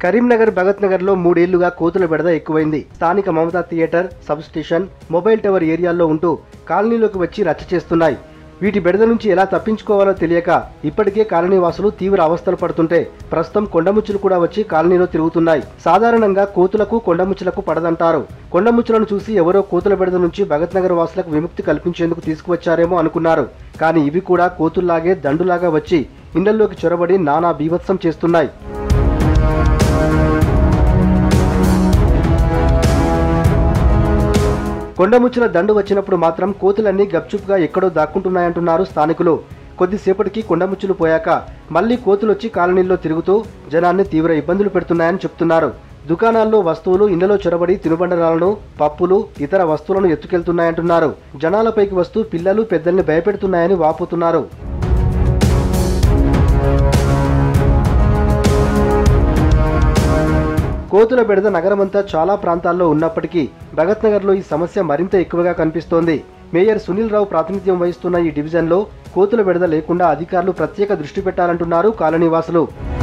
కరీంనగర్ భగత్ నగర్ లో మూడేళ్లుగా కోతుల బెడద ఎక్కువైంది స్థానిక Mamata theatre substation mobile tower ఏరియాల్లో ఉంటూ కాలనీలోకి వచ్చి రచ్చ చేస్తున్నాయి వీటి బెడద నుంచి ఎలా తప్పించుకోవాలో తెలియక ఇప్పటికే కాలనీ వాసులు తీవ్ర అవస్థలు పడుతుంటే ప్రస్తుతం కొండముచ్చులు కూడా వచ్చి కాలనీలో తిరుగుతున్నాయి సాధారణంగా కోతులకు కొండముచ్చులకు పడదంటారు కొండముచ్చులను చూసి ఎవరో కోతుల బెడద నుంచి భగత్ నగర్ వాసులకు విముక్తి కల్పించేందుకు తీసుకువచ్చారేమో అనుకున్నారు కానీ ఇవి కూడా కోతుల్లాగే దండులాగా వచ్చి ఇళ్లలోకి చొరబడి నానా బీభత్సం చేస్తున్నాయి కొండముచ్చుల దండు వచ్చినప్పుడు మాత్రం కోతులన్నీ గప్చుప్గా ఎక్కడో దాక్కుంటున్నాయంటున్నారు స్థానికులు కొద్దిసేపటికి కొండముచ్చులు పోయాక మళ్లీ కోతులు వచ్చి కాలనీల్లో తిరుగుతూ జనాన్ని తీవ్ర ఇబ్బందులు పెడుతున్నాయని చెప్తున్నారు దుకాణాల్లో వస్తువులు ఇళ్లలో చొరబడి తినుబండరాలను పప్పులు ఇతర వస్తువులను ఎత్తుకెళ్తున్నాయంటున్నారు జనాలపైకి వస్తూ పిల్లలు పెద్దల్ని భయపెడుతున్నాయని వాపోతున్నారు కోతుల బెడద నగరమంతా చాలా ప్రాంతాల్లో ఉన్నప్పటికీ భగత్ నగర్లో ఈ సమస్య మరింత ఎక్కువగా కనిపిస్తోంది మేయర్ సునీల్ రావు ప్రాతినిధ్యం వహిస్తున్న ఈ డివిజన్లో కోతుల బెడద లేకుండా అధికారులు ప్రత్యేక దృష్టి పెట్టాలంటున్నారు కాలనీవాసులు